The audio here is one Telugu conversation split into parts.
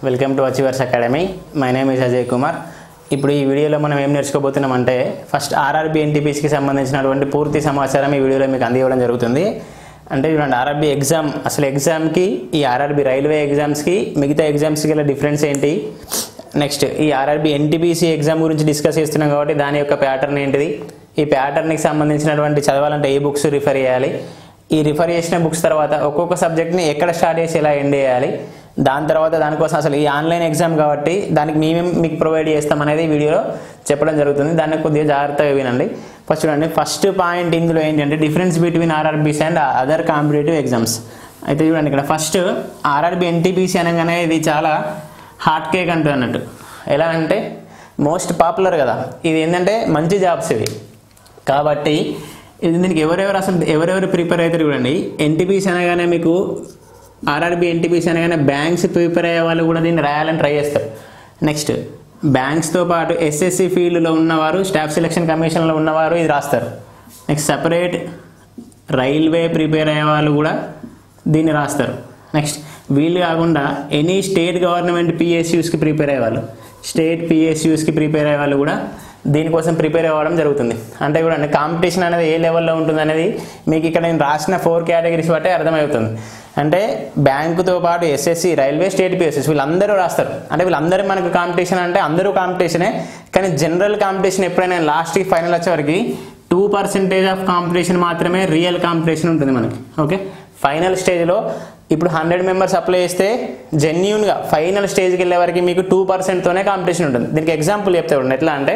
welcome to achievers academy my name is Ajay Kumar ఇప్పుడు ఈ వీడియోలో మనం ఏం నేర్చుకోబోతున్నామంటే ఫస్ట్ ఆర్ఆర్బి ఎన్టీపీసీకి సంబంధించినటువంటి పూర్తి సమాచారం ఈ వీడియోలో మీకు అందివ్వడం జరుగుతుంది అంటే చూడండి ఆర్ఆర్బి ఎగ్జామ్ అసలు ఎగ్జామ్కి ఈ ఆర్ఆర్బి రైల్వే ఎగ్జామ్స్కి మిగతా ఎగ్జామ్స్కి గల డిఫరెన్స్ ఏంటి నెక్స్ట్ ఈ ఆర్ఆర్బి ఎన్టీపీసీ ఎగ్జామ్ గురించి డిస్కస్ చేస్తున్నాం కాబట్టి దాని యొక్క ప్యాటర్న్ ఏంటిది ఈ ప్యాటర్న్కి సంబంధించినటువంటి చదవాలంటే ఏ బుక్స్ రిఫర్ చేయాలి ఈ రిఫర్ చేసిన బుక్స్ తర్వాత ఒక్కొక్క సబ్జెక్ట్ని ఎక్కడ స్టార్ట్ చేసి ఎలా ఎండ్ చేయాలి దాని తర్వాత దానికోసం అసలు ఈ ఆన్లైన్ ఎగ్జామ్ కాబట్టి దానికి మేమేం మీకు ప్రొవైడ్ చేస్తాం అనేది ఈ వీడియోలో చెప్పడం జరుగుతుంది దాన్ని కొద్దిగా జాగ్రత్తగా వినండి ఫస్ట్ చూడండి ఫస్ట్ పాయింట్ ఇందులో ఏంటంటే difference between RRBs and other competitive exams అయితే చూడండి ఇక్కడ ఫస్ట్ ఆర్ఆర్బి ఎన్టీపీసీ అనగానే ఇది చాలా హాట్ కేక్ అంటుంది అన్నట్టు ఎలా అంటే మోస్ట్ పాపులర్ కదా ఇది ఏంటంటే మంచి జాబ్స్ ఇవి కాబట్టి ఇది దీనికి ఎవరెవరు అసలు ఎవరెవరు ప్రిపేర్ అవుతారు చూడండి ఎన్టీపీసీ అనగానే మీకు ఆర్ఆర్బి ఎన్టీపీసీ అనగానే బ్యాంక్స్ ప్రిపేర్ అయ్యే వాళ్ళు కూడా దీన్ని రాయాలని ట్రై చేస్తారు నెక్స్ట్ బ్యాంక్స్తో పాటు ఎస్ఎస్సి ఫీల్డ్లో ఉన్నవారు స్టాఫ్ సెలక్షన్ కమిషన్లో ఉన్నవారు ఇది రాస్తారు నెక్స్ట్ సపరేట్ రైల్వే ప్రిపేర్ అయ్యే వాళ్ళు కూడా దీన్ని రాస్తారు నెక్స్ట్ వీళ్ళు కాకుండా ఎనీ స్టేట్ గవర్నమెంట్ పిఎస్యూస్కి ప్రిపేర్ అయ్యేవాళ్ళు స్టేట్ పిఎస్యూస్కి ప్రిపేర్ అయ్యే వాళ్ళు కూడా దీనికోసం ప్రిపేర్ అవ్వడం జరుగుతుంది అంటే కూడా కాంపిటీషన్ అనేది ఏ లెవెల్లో ఉంటుంది అనేది మీకు ఇక్కడ నేను రాసిన ఫోర్ కేటగిరీస్ బట్టే అర్థమవుతుంది అంటే బ్యాంకుతో పాటు ఎస్ఎస్సి రైల్వే స్టేట్ పిఎస్ఎస్ వీళ్ళందరూ రాస్తారు అంటే వీళ్ళందరూ మనకు కాంపిటీషన్ అంటే అందరూ కాంపిటీషనే కానీ జనరల్ కాంపిటీషన్ ఎప్పుడైనా లాస్ట్కి ఫైనల్ వచ్చేవరకు టూ పర్సెంటేజ్ ఆఫ్ కాంపిటీషన్ మాత్రమే రియల్ కాంపిటీషన్ ఉంటుంది మనకి ఓకే ఫైనల్ స్టేజ్లో ఇప్పుడు హండ్రెడ్ మెంబర్స్ అప్లై చేస్తే జెన్యున్గా ఫైనల్ స్టేజ్కి వెళ్ళే వరకు మీకు టూ పర్సెంట్తోనే కాంపిటీషన్ ఉంటుంది దీనికి ఎగ్జాంపుల్ చెప్తే ఉండండి ఎట్లా అంటే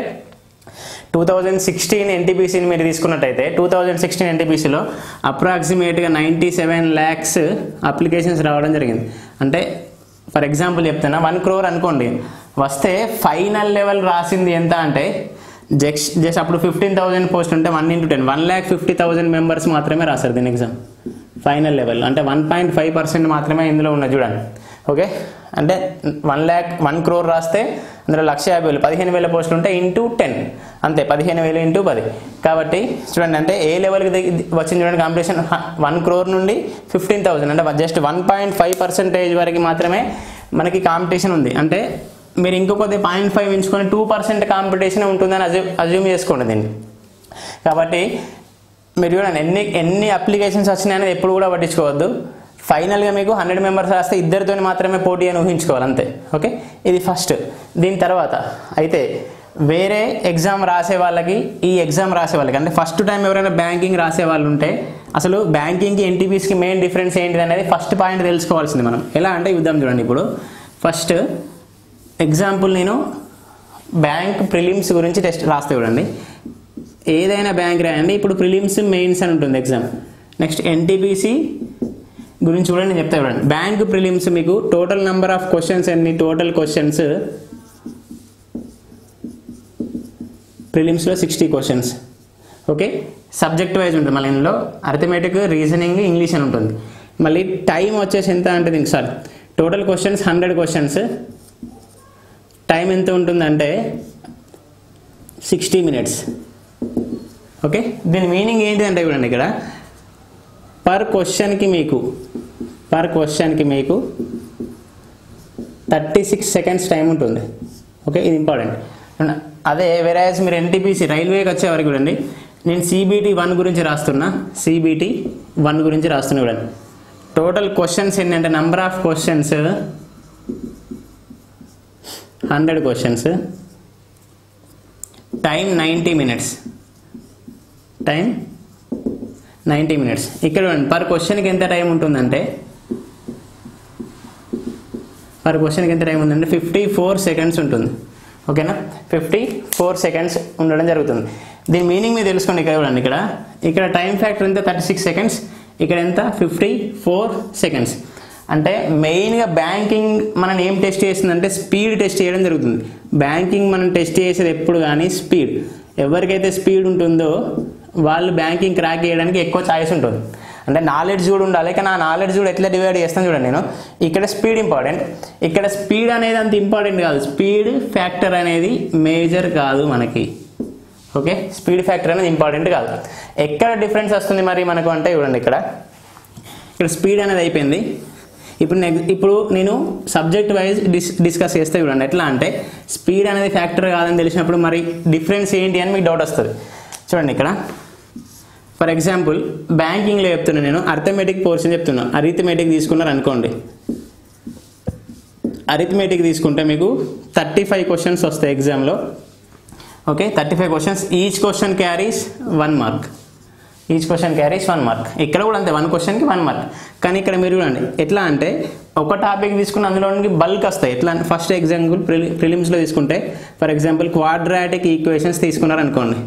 టూ థౌజండ్ సిక్స్టీన్ ఎన్టీపీసీని మీరు తీసుకున్నట్టయితే టూ థౌజండ్ సిక్స్టీన్ ఎన్టీపీసీలో అప్రాక్సిమేట్గా నైంటీ సెవెన్ ల్యాక్స్ అప్లికేషన్స్ రావడం జరిగింది అంటే ఫర్ ఎగ్జాంపుల్ చెప్తున్నా వన్ క్రోర్ అనుకోండి వస్తే ఫైనల్ లెవెల్ రాసింది ఎంత అంటే జస్ట్ జస్ట్ అప్పుడు ఫిఫ్టీన్ థౌసండ్ పోస్ట్ ఉంటే one into ten one lakh fifty thousand members మాత్రమే రాశారు దీని ఎగ్జామ్ ఫైనల్ లెవెల్ అంటే వన్ పాయింట్ ఫైవ్ పర్సెంట్ మాత్రమే ఇందులో ఉన్నది చూడండి ఓకే అంటే వన్ ల్యాక్ వన్ క్రోర్ రాస్తే అందులో లక్ష యాభై వేలు పదిహేను వేల పోస్టులు ఉంటే ఇంటూ టెన్ అంతే పదిహేను వేలు ఇంటూ పది కాబట్టి చూడండి అంటే ఏ లెవెల్కి దిగి వచ్చింది చూడండి కాంపిటీషన్ వన్ క్రోర్ నుండి ఫిఫ్టీన్ థౌసండ్ అంటే just one point five percentage వరకు మాత్రమే మనకి కాంపిటీషన్ ఉంది అంటే మీరు ఇంకొకటి పాయింట్ ఫైవ్ ఎంచుకొని టూ పర్సెంట్ కాంపిటీషన్ ఉంటుందని అజ్యూ అజ్యూమ్ చేసుకోండి దీన్ని కాబట్టి మీరు చూడండి ఎన్ని ఎన్ని అప్లికేషన్స్ వచ్చినాయి అనేది ఎప్పుడు కూడా పట్టించుకోవద్దు ఫైనల్గా మీకు హండ్రెడ్ మెంబర్స్ రాస్తే ఇద్దరితో మాత్రమే పోటీ అని ఊహించుకోవాలి అంతే ఓకే ఇది ఫస్ట్ దీని తర్వాత అయితే వేరే ఎగ్జామ్ రాసే వాళ్ళకి ఈ ఎగ్జామ్ రాసే వాళ్ళకి అంటే ఫస్ట్ టైం ఎవరైనా బ్యాంకింగ్ రాసే వాళ్ళు ఉంటే అసలు బ్యాంకింగ్కి ఎన్టీపీస్కి మెయిన్ డిఫరెన్స్ ఏంటిది అనేది ఫస్ట్ పాయింట్ తెలుసుకోవాల్సింది మనం ఎలా అంటే యుద్ధం చూడండి ఇప్పుడు ఫస్ట్ ఎగ్జాంపుల్ నేను బ్యాంక్ ప్రిలిమ్స్ గురించి టెస్ట్ రాస్తే చూడండి ఏదైనా బ్యాంక్ రాయండి ఇప్పుడు ప్రిలిమ్స్ మెయిన్స్ అని ఉంటుంది ఎగ్జామ్ నెక్స్ట్ ఎన్టీపీసీ గురించి కూడా నేను చెప్తా చూడండి బ్యాంక్ ప్రిలిమ్స్ మీకు టోటల్ నెంబర్ ఆఫ్ క్వశ్చన్స్ ఎన్ని టోటల్ క్వశ్చన్స్ ప్రిలిమ్స్లో sixty questions okay subject wise ఉంటుంది మళ్ళీ ఇందులో అర్థమెటిక్ రీజనింగ్ ఇంగ్లీష్ అని ఉంటుంది మళ్ళీ టైం వచ్చేసి ఎంత అంటే దీనికి sir total questions hundred questions time ఎంత ఉంటుందంటే సిక్స్టీ మినిట్స్ ఓకే దీని మీనింగ్ ఏంటి అంటే చూడండి ఇక్కడ పర్ క్వశ్చన్కి మీకు పర్ క్వశ్చన్కి మీకు థర్టీ సిక్స్ సెకండ్స్ టైం ఉంటుంది ఓకే ఇది ఇంపార్టెంట్ అదే వెరాజ్ మీరు ఎన్టీపీసీ రైల్వేకి వచ్చే వరకు చూడండి నేను సిబిటి వన్ గురించి రాస్తున్నా సిబిటి వన్ గురించి రాస్తున్నా చూడండి టోటల్ క్వశ్చన్స్ ఏంటంటే number of questions hundred questions time ninety minutes time ninety minutes ఇక్కడ చూడండి పర్ క్వశ్చన్కి ఎంత టైం ఉంటుందంటే పర్ క్వశ్చన్కి ఎంత టైం ఉందంటే ఫిఫ్టీ ఫోర్ సెకండ్స్ ఉంటుంది ఓకేనా ఫిఫ్టీ ఫోర్ సెకండ్స్ ఉండడం జరుగుతుంది దీని మీనింగ్ మీరు తెలుసుకోండి ఇక్కడ చూడండి ఇక్కడ ఇక్కడ టైం ఫ్యాక్టర్ ఎంత థర్టీ సిక్స్ సెకండ్స్ ఇక్కడ ఎంత ఫిఫ్టీ ఫోర్ సెకండ్స్ అంటే మెయిన్గా బ్యాంకింగ్ మనం ఏం టెస్ట్ చేస్తుందంటే స్పీడ్ టెస్ట్ చేయడం జరుగుతుంది బ్యాంకింగ్ మనం టెస్ట్ చేసేది ఎప్పుడు కానీ స్పీడ్ ఎవరికైతే స్పీడ్ ఉంటుందో వాళ్ళు బ్యాంకింగ్ క్రాక్ చేయడానికి ఎక్కువ ఛాయిస్ ఉంటుంది అంటే నాలెడ్జ్ కూడా ఉండాలి కానీ ఆ నాలెడ్జ్ కూడా ఎట్లా డివైడ్ చేస్తాను చూడండి నేను ఇక్కడ స్పీడ్ ఇంపార్టెంట్ ఇక్కడ స్పీడ్ అనేది అంత ఇంపార్టెంట్ కాదు స్పీడ్ ఫ్యాక్టర్ అనేది మేజర్ కాదు మనకి ఓకే స్పీడ్ ఫ్యాక్టర్ అనేది ఇంపార్టెంట్ కాదు ఎక్కడ డిఫరెన్స్ వస్తుంది మరి మనకు అంటే చూడండి ఇక్కడ ఇక్కడ స్పీడ్ అనేది అయిపోయింది ఇప్పుడు నెక్స్ట్ ఇప్పుడు నేను సబ్జెక్ట్ వైజ్ డిస్ డిస్కస్ చేస్తే చూడండి ఎట్లా అంటే స్పీడ్ అనేది ఫ్యాక్టర్ కాదని తెలిసినప్పుడు మరి డిఫరెన్స్ ఏంటి అని మీకు డౌట్ వస్తుంది చూడండి ఇక్కడ ఫర్ ఎగ్జాంపుల్ బ్యాంకింగ్లో చెప్తున్నా నేను అర్థమెటిక్ పోర్షన్ చెప్తున్నా అరిథమెటిక్ తీసుకున్నారు అనుకోండి అరిథమెటిక్ తీసుకుంటే మీకు థర్టీ ఫైవ్ క్వశ్చన్స్ వస్తాయి ఎగ్జామ్లో okay thirty five questions each question carries one mark each question carries one mark ఇక్కడ కూడా అంతే వన్ క్వశ్చన్కి వన్ మార్క్ కానీ ఇక్కడ మీరు చూడండి ఎట్లా అంటే ఒక టాపిక్ తీసుకుని అందులో నుండి బల్క్ వస్తాయి ఎట్లా అంటే ఫస్ట్ ఎగ్జాంపుల్ ప్రిలి ప్రిలిమ్స్లో తీసుకుంటే ఫర్ ఎగ్జాంపుల్ క్వాడ్రాటిక్ ఈక్వేషన్స్ తీసుకున్నారు అనుకోండి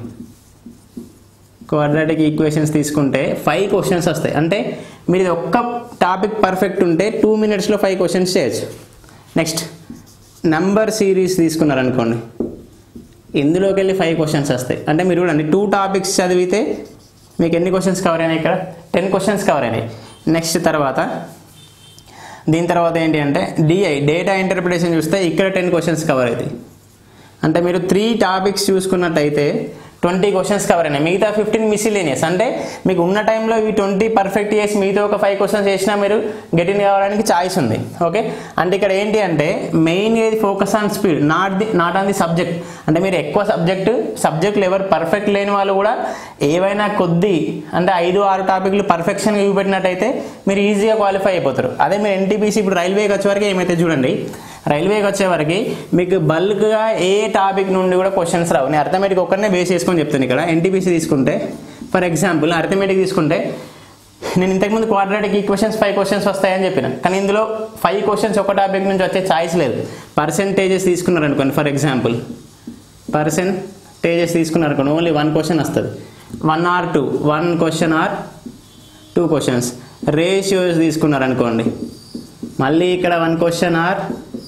క్వాడ్రాటిక్ ఈక్వేషన్స్ తీసుకుంటే ఫైవ్ క్వశ్చన్స్ వస్తాయి అంటే మీరు ఇది ఒక్క టాపిక్ పర్ఫెక్ట్ ఉంటే టూ మినిట్స్లో ఫైవ్ క్వశ్చన్స్ చేయొచ్చు నెక్స్ట్ నంబర్ సిరీస్ తీసుకున్నారు అనుకోండి ఇందులోకి వెళ్ళి ఫైవ్ క్వశ్చన్స్ వస్తాయి అంటే మీరు చూడండి టూ టాపిక్స్ చదివితే మీకు ఎన్ని క్వశ్చన్స్ కవర్ అయినాయి ఇక్కడ టెన్ క్వశ్చన్స్ కవర్ అయినాయి నెక్స్ట్ తర్వాత దీని తర్వాత ఏంటి అంటే డిఐ డేటా ఇంటర్ప్రిటేషన్ చూస్తే ఇక్కడ టెన్ క్వశ్చన్స్ కవర్ అవుతాయి అంటే మీరు త్రీ టాపిక్స్ చూసుకున్నట్టయితే ట్వంటీ క్వశ్చన్స్ కవర్ అయినాయి మిగతా ఫిఫ్టీన్ మిసిలేనియస్ అంటే మీకు ఉన్న టైంలో ఈ ట్వంటీ పర్ఫెక్ట్ చేసి మిగతా ఒక ఫైవ్ క్వశ్చన్స్ చేసినా మీరు గెటిన్ కావడానికి ఛాయిస్ ఉంది ఓకే అంటే ఇక్కడ ఏంటి అంటే మెయిన్ ఏది focus on speed not the not on the subject అంటే మీరు ఎక్కువ సబ్జెక్ట్ సబ్జెక్టులు ఎవరు పర్ఫెక్ట్ లేని వాళ్ళు కూడా ఏవైనా కొద్ది అంటే ఐదు ఆరు టాపిక్లు పర్ఫెక్షన్గా చూపెట్టినట్టయితే మీరు ఈజీగా క్వాలిఫై అయిపోతారు అదే మీరు ఎన్టీపీసీ ఇప్పుడు రైల్వేకి వచ్చే వరకు ఏమైతే చూడండి రైల్వేకి వచ్చేవరకు మీకు బల్క్గా ఏ టాపిక్ నుండి కూడా క్వశ్చన్స్ రావు నేను అర్థమెటిక్ ఒక్కనే బేస్ చేసుకొని చెప్తాను ఇక్కడ ఎన్టీపీసీ తీసుకుంటే ఫర్ ఎగ్జాంపుల్ అర్థమెటిక్ తీసుకుంటే నేను ఇంతకుముందు క్వాడ్రాటిక్ ఈక్వెషన్స్ ఫైవ్ క్వశ్చన్స్ వస్తాయని చెప్పిన కానీ ఇందులో ఫైవ్ క్వశ్చన్స్ ఒక టాపిక్ నుంచి వచ్చే ఛాయిస్ లేదు పర్సెంటేజెస్ తీసుకున్నారు అనుకోండి ఫర్ ఎగ్జాంపుల్ పర్సెంటేజెస్ తీసుకున్నారు అనుకోండి ఓన్లీ వన్ క్వశ్చన్ వస్తుంది one or two one question or two questions ratios తీసుకున్నారు అనుకోండి మళ్ళీ ఇక్కడ one question or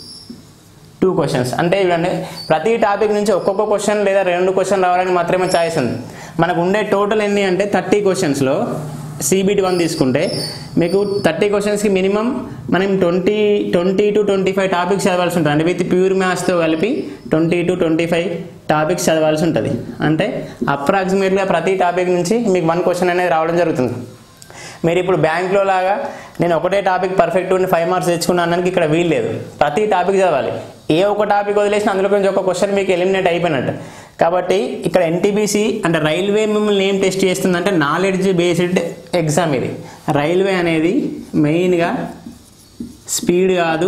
two questions అంటే చూడండి ప్రతి టాపిక్ నుంచి ఒక్కొక్క క్వశ్చన్ లేదా రెండు క్వశ్చన్ రావడానికి మాత్రమే ఛాయిస్ ఉంది మనకు ఉండే టోటల్ ఎన్ని అంటే థర్టీ క్వశ్చన్స్లో సిబిటి వన్ తీసుకుంటే మీకు థర్టీ క్వశ్చన్స్కి మినిమం మనం twenty twenty to twenty five topics చదవాల్సి ఉంటుంది అంటే విత్ ప్యూర్ మ్యాథ్స్తో కలిపి twenty to twenty five topics చదవాల్సి ఉంటుంది అంటే అప్రాక్సిమేట్గా ప్రతి టాపిక్ నుంచి మీకు వన్ క్వశ్చన్ అనేది రావడం జరుగుతుంది మీరు ఇప్పుడు బ్యాంక్లో లాగా నేను ఒకటే టాపిక్ పర్ఫెక్ట్ ఉండి ఫైవ్ మార్క్స్ తెచ్చుకున్నానికి ఇక్కడ వీలు లేదు ప్రతి టాపిక్ చదవాలి ఏ ఒక టాపిక్ వదిలేసిన అందులో నుంచి ఒక క్వశ్చన్ మీకు ఎలిమినేట్ అయిపోయినట్టు కాబట్టి ఇక్కడ ఎన్టీబీసీ అంటే రైల్వే మిమ్మల్ని ఏం టెస్ట్ చేస్తుందంటే నాలెడ్జ్ బేస్డ్ ఎగ్జామ్ ఇది రైల్వే అనేది మెయిన్గా స్పీడ్ కాదు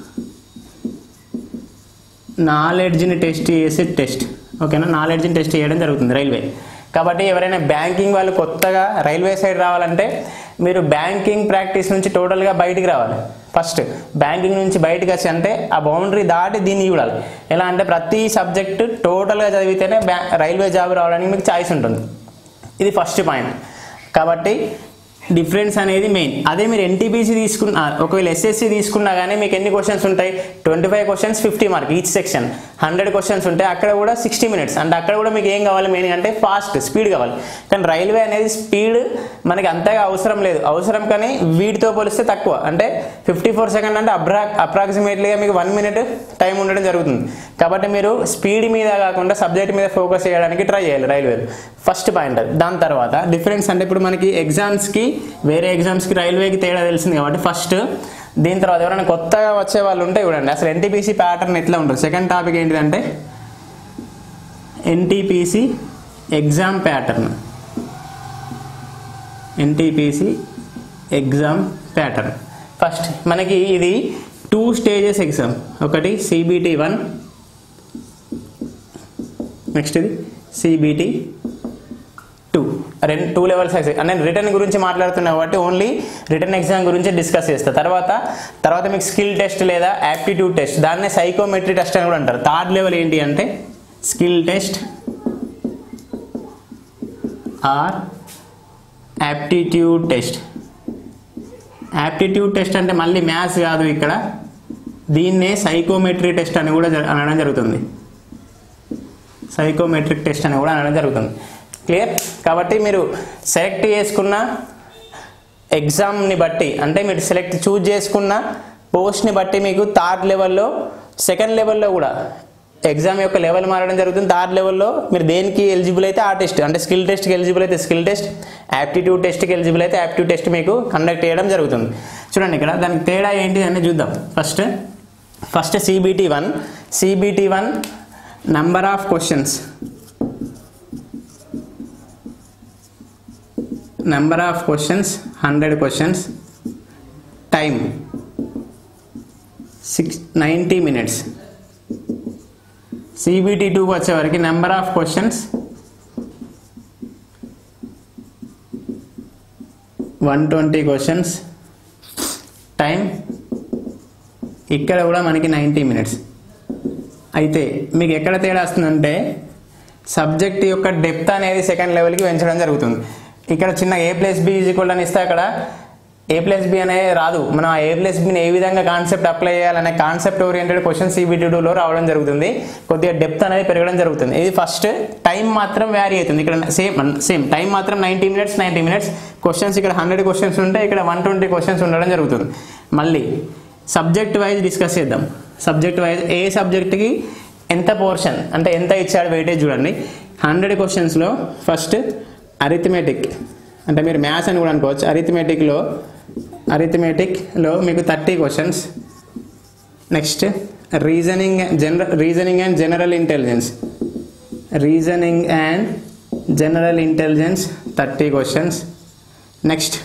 నాలెడ్జ్ని టెస్ట్ చేసే టెస్ట్ ఓకేనా నాలెడ్జ్ని టెస్ట్ చేయడం జరుగుతుంది రైల్వే కాబట్టి ఎవరైనా బ్యాంకింగ్ వాళ్ళు కొత్తగా రైల్వే సైడ్ రావాలంటే మీరు బ్యాంకింగ్ ప్రాక్టీస్ నుంచి టోటల్గా బయటికి రావాలి ఫస్ట్ బ్యాంకింగ్ నుంచి బయటకు వచ్చి అంటే ఆ బౌండరీ దాటి దీన్ని చూడాలి ఎలా అంటే ప్రతి సబ్జెక్ట్ టోటల్గా చదివితేనే బ్యా రైల్వే జాబ్ రావడానికి మీకు ఛాయిస్ ఉంటుంది ఇది ఫస్ట్ పాయింట్ కాబట్టి డిఫరెన్స్ అనేది మెయిన్ అదే మీరు ఎన్టీపీసీ తీసుకున్న ఒకవేళ ఎస్ఎస్సి తీసుకున్నా కానీ మీకు ఎన్ని క్వశ్చన్స్ ఉంటాయి twenty five questions fifty mark each section hundred questions ఉంటాయి అక్కడ కూడా సిక్స్టీ మినిట్స్ అంటే అక్కడ కూడా మీకు ఏం కావాలి మెయిన్ అంటే ఫాస్ట్ స్పీడ్ కావాలి కానీ రైల్వే అనేది స్పీడ్ మనకి అంతగా అవసరం లేదు అవసరం కానీ వీటితో పోలిస్తే తక్కువ అంటే ఫిఫ్టీ ఫోర్ సెకండ్ అంటే అప్రా అప్రాక్సిమేట్లీగా మీకు వన్ మినిట్ టైం ఉండడం జరుగుతుంది కాబట్టి మీరు స్పీడ్ మీద కాకుండా సబ్జెక్ట్ మీద ఫోకస్ చేయడానికి ట్రై చేయాలి రైల్వే ఫస్ట్ పాయింట్ అది దాని తర్వాత డిఫరెన్స్ అంటే ఇప్పుడు మనకి ఎగ్జామ్స్కి వేరే ఎగ్జామ్స్కి రైల్వేకి తేడా తెలిసింది కాబట్టి ఫస్ట్ దీని తర్వాత ఎవరైనా కొత్తగా వచ్చే వాళ్ళు ఉంటే చూడండి అసలు ఎన్టీపీసీ ప్యాటర్న్ ఎట్లా ఉంటుంది సెకండ్ టాపిక్ ఏంటిదంటే NTPC exam pattern NTPC exam pattern first మనకి ఇది టూ స్టేజెస్ ఎగ్జామ్ ఒకటి సిబిటి వన్ నెక్స్ట్ ఇది సిబిటి టూ రెండు టూ లెవెల్స్ ఎగ్జామ్ నేను రిటర్న్ గురించి మాట్లాడుతున్నా కాబట్టి ఓన్లీ రిటర్న్ ఎగ్జామ్ గురించి డిస్కస్ చేస్తా తర్వాత తర్వాత మీకు స్కిల్ టెస్ట్ లేదా యాప్టిట్యూడ్ టెస్ట్ దాన్నే సైకోమెట్రీ టెస్ట్ అని కూడా అంటారు థర్డ్ లెవెల్ ఏంటి అంటే skill test or aptitude test aptitude test అంటే మళ్ళీ మ్యాథ్స్ కాదు ఇక్కడ దీన్నే సైకోమెట్రీ టెస్ట్ అని కూడా జర- అనడం జరుగుతుంది సైకోమెట్రిక్ టెస్ట్ అని కూడా అనడం జరుగుతుంది క్లియర్ కాబట్టి మీరు సెలెక్ట్ చేసుకున్న ఎగ్జామ్ని బట్టి అంటే మీరు సెలెక్ట్ చూజ్ చేసుకున్న పోస్ట్ని బట్టి మీకు థర్డ్ లెవెల్లో సెకండ్ లెవెల్లో కూడా ఎగ్జామ్ యొక్క లెవెల్ మారడం జరుగుతుంది థర్డ్ లెవెల్లో మీరు దేనికి ఎలిజిబుల్ అయితే ఆ టెస్ట్ అంటే స్కిల్ టెస్ట్కి ఎలిజిబుల్ అయితే స్కిల్ టెస్ట్ యాప్టిట్యూడ్ టెస్ట్కి ఎలిజిబుల్ అయితే యాప్టిట్యూడ్ టెస్ట్ మీకు కండక్ట్ చేయడం జరుగుతుంది చూడండి ఇక్కడ దానికి తేడా ఏంటి అని చూద్దాం first first CBT one CBT one number of questions number of questions hundred questions time six ninety minutes CBT టూకి వచ్చేవరకు number of questions one twenty questions time ఇక్కడ కూడా మనకి నైంటీ మినిట్స్ అయితే మీకు ఎక్కడ తేడా వస్తుందంటే సబ్జెక్ట్ యొక్క డెప్త్ అనేది సెకండ్ లెవెల్కి పెంచడం జరుగుతుంది ఇక్కడ చిన్న A plus B is equal అని ఇస్తే అక్కడ ఏ ప్లస్ బి అనేది రాదు మనం ఆ ఏ ప్లస్ బిని ఏ విధంగా కాన్సెప్ట్ అప్లై చేయాలనే కాన్సెప్ట్ ఓరియంటెడ్ క్వశ్చన్ సిబిటీ టూలో రావడం జరుగుతుంది కొద్దిగా డెప్త్ అనేది పెరగడం జరుగుతుంది ఇది ఫస్ట్ టైం మాత్రం వ్యారీ అవుతుంది ఇక్కడ సేమ్ సేమ్ టైం మాత్రం ninety minutes ninety minutes questions ఇక్కడ హండ్రెడ్ క్వశ్చన్స్ ఉంటే ఇక్కడ వన్ ట్వంటీ క్వశ్చన్స్ ఉండడం జరుగుతుంది మళ్ళీ సబ్జెక్ట్ వైజ్ డిస్కస్ చేద్దాం సబ్జెక్ట్ వైజ్ ఏ సబ్జెక్ట్కి ఎంత పోర్షన్ అంటే ఎంత ఇచ్చాడు వెయిటేజ్ చూడండి హండ్రెడ్ క్వశ్చన్స్లో ఫస్ట్ అరిథమెటిక్ అంటే మీరు మ్యాథ్స్ అని కూడా అనుకోవచ్చు అరిథమెటిక్లో అరిథమెటిక్లో మీకు thirty questions next reasoning general reasoning and general intelligence reasoning and general intelligence thirty questions next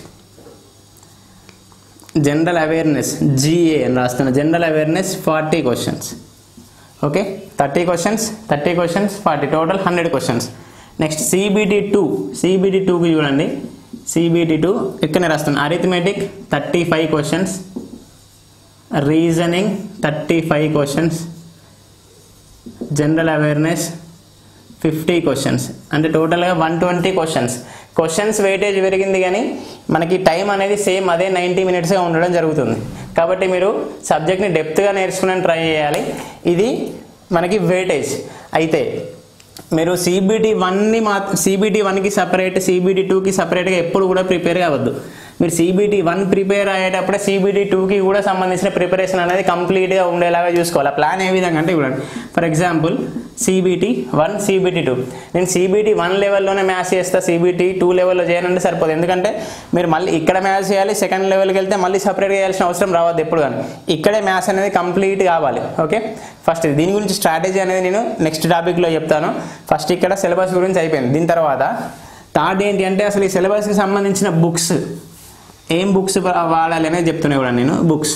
general awareness GA అని రాస్తున్న general awareness forty questions okay thirty questions thirty questions forty total hundred questions next CBT two CBT టూకి చూడండి సిబిటి టూ ఇక్కడనే రాస్తున్నాను arithmetic thirty five questions reasoning thirty five questions general awareness fifty questions అంటే టోటల్గా one twenty questions questions weightage పెరిగింది కానీ మనకి టైం అనేది సేమ్ అదే నైంటీ మినిట్స్గా ఉండడం జరుగుతుంది కాబట్టి మీరు సబ్జెక్ట్ని డెప్త్గా నేర్చుకుని ట్రై చేయాలి ఇది మనకి వెయిటేజ్ అయితే మీరు సిబిటి వన్ని మా సిబిటి వన్కి సపరేట్ సిబిటి టూకి సపరేట్గా ఎప్పుడు కూడా ప్రిపేర్ కావద్దు మీరు సిబిటి వన్ ప్రిపేర్ అయ్యేటప్పుడే సిబిటి టూకి కూడా సంబంధించిన ప్రిపరేషన్ అనేది కంప్లీట్గా ఉండేలాగా చూసుకోవాలి ఆ ప్లాన్ ఏ విధంగా అంటే చూడండి for example CBT one CBT two నేను సిబిటి వన్ లెవెల్లోనే మ్యాథ్స్ చేస్తా సిబిటి టూ లెవెల్లో చేయనంటే సరిపోదు ఎందుకంటే మీరు మళ్ళీ ఇక్కడ మ్యాథ్స్ చేయాలి సెకండ్ లెవెల్కి వెళ్తే మళ్ళీ సపరేట్గా చేయాల్సిన అవసరం రావద్దు ఎప్పుడు కానీ ఇక్కడే మ్యాథ్స్ అనేది కంప్లీట్ కావాలి ఓకే ఫస్ట్ దీని గురించి స్ట్రాటజీ అనేది నేను నెక్స్ట్ టాపిక్లో చెప్తాను ఫస్ట్ ఇక్కడ సిలబస్ గురించి అయిపోయింది దీని తర్వాత థర్డ్ ఏంటి అంటే అసలు ఈ సిలబస్కి సంబంధించిన బుక్స్ ఏం బుక్స్ వాడాలి అనేది చెప్తున్నా కూడా నేను బుక్స్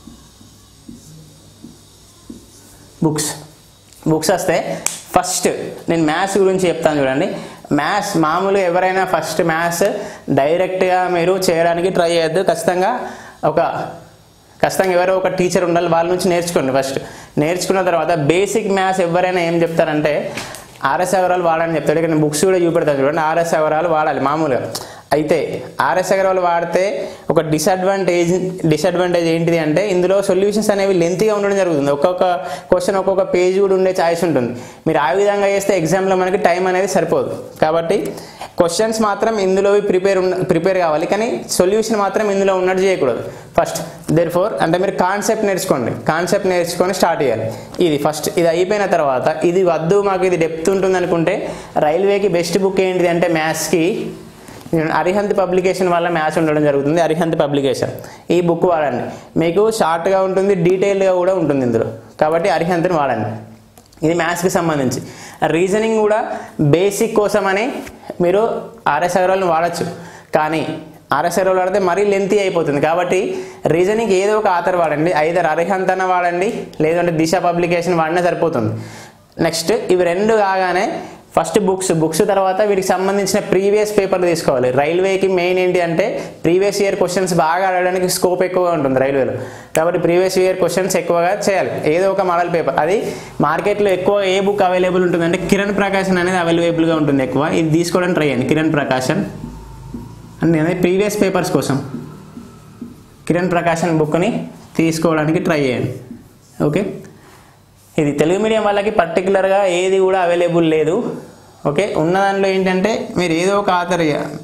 బుక్స్ బుక్స్ వస్తే ఫస్ట్ నేను మ్యాథ్స్ గురించి చెప్తాను చూడండి మ్యాథ్స్ మామూలుగా ఎవరైనా ఫస్ట్ మ్యాథ్స్ డైరెక్ట్గా మీరు చేయడానికి ట్రై చేయొద్దు ఖచ్చితంగా ఒక ఖచ్చితంగా ఎవరో ఒక టీచర్ ఉండాలి వాళ్ళ నుంచి నేర్చుకోండి ఫస్ట్ నేర్చుకున్న తర్వాత బేసిక్ మ్యాథ్స్ ఎవరైనా ఏం చెప్తారంటే ఆర్ఎస్ అవరాలు వాడని చెప్తాడు ఇక్కడ నేను బుక్స్ కూడా చూపెడతాను చూడండి ఆర్ఎస్ అవరాలు వాడాలి మామూలుగా అయితే ఆర్ఎస్ అగర్వాల్ వాడితే ఒక డిసడ్వాంటేజ్ డిసడ్వాంటేజ్ ఏంటిది అంటే ఇందులో సొల్యూషన్స్ అనేవి లెంతీగా ఉండడం జరుగుతుంది ఒక్కొక్క క్వశ్చన్ ఒక్కొక్క పేజ్ కూడా ఉండే ఛాయిస్ ఉంటుంది మీరు ఆ విధంగా చేస్తే ఎగ్జామ్లో మనకి టైం అనేది సరిపోదు కాబట్టి క్వశ్చన్స్ మాత్రం ఇందులో ప్రిపేర్ ఉన్న ప్రిపేర్ కావాలి కానీ సొల్యూషన్ మాత్రం ఇందులో ఉన్నట్టు చేయకూడదు ఫస్ట్ దేర్ ఫోర్ అంటే మీరు కాన్సెప్ట్ నేర్చుకోండి కాన్సెప్ట్ నేర్చుకొని స్టార్ట్ చేయాలి ఇది ఫస్ట్ ఇది అయిపోయిన తర్వాత ఇది వద్దు మాకు ఇది డెప్త్ ఉంటుంది అనుకుంటే రైల్వేకి బెస్ట్ బుక్ ఏంటిది అంటే మ్యాథ్స్కి అరిహంత్ పబ్లికేషన్ వల్ల మ్యాథ్స్ ఉండడం జరుగుతుంది అరిహంత్ పబ్లికేషన్ ఈ బుక్ వాడండి మీకు షార్ట్గా ఉంటుంది డీటెయిల్డ్గా కూడా ఉంటుంది ఇందులో కాబట్టి అరిహంత్ని వాడండి ఇది మ్యాథ్స్కి సంబంధించి రీజనింగ్ కూడా బేసిక్ కోసమని మీరు ఆర్ఎస్ అగర్వాల్ని వాడచ్చు కానీ ఆర్ఎస్ అగర్వాల్ వాడితే మరీ లెంతీ అయిపోతుంది కాబట్టి రీజనింగ్ ఏదో ఒక ఆథర్ వాడండి ఐదర్ అరిహంత్ అన్న వాడండి లేదంటే దిశ పబ్లికేషన్ వాడినా సరిపోతుంది నెక్స్ట్ ఇవి రెండు కాగానే ఫస్ట్ బుక్స్ బుక్స్ తర్వాత వీటికి సంబంధించిన ప్రీవియస్ పేపర్ తీసుకోవాలి రైల్వేకి మెయిన్ ఏంటి అంటే ప్రీవియస్ ఇయర్ క్వశ్చన్స్ బాగా అడగడానికి స్కోప్ ఎక్కువగా ఉంటుంది రైల్వేలో కాబట్టి ప్రీవియస్ ఇయర్ క్వశ్చన్స్ ఎక్కువగా చేయాలి ఏదో ఒక మోడల్ పేపర్ అది మార్కెట్లో ఎక్కువ ఏ బుక్ అవైలబుల్ ఉంటుంది అంటే కిరణ్ ప్రకాశన్ అనేది అవైలబుల్గా ఉంటుంది ఎక్కువ ఇది తీసుకోవడానికి ట్రై చేయండి కిరణ్ ప్రకాశన్ అండ్ అనేది ప్రీవియస్ పేపర్స్ కోసం కిరణ్ ప్రకాశన్ బుక్ని తీసుకోవడానికి ట్రై చేయండి ఓకే ఇది తెలుగు మీడియం వాళ్ళకి పర్టికులర్గా ఏది కూడా అవైలబుల్ లేదు ఓకే ఉన్న దాంట్లో ఏంటంటే మీరు ఏదో ఒక ఆథర్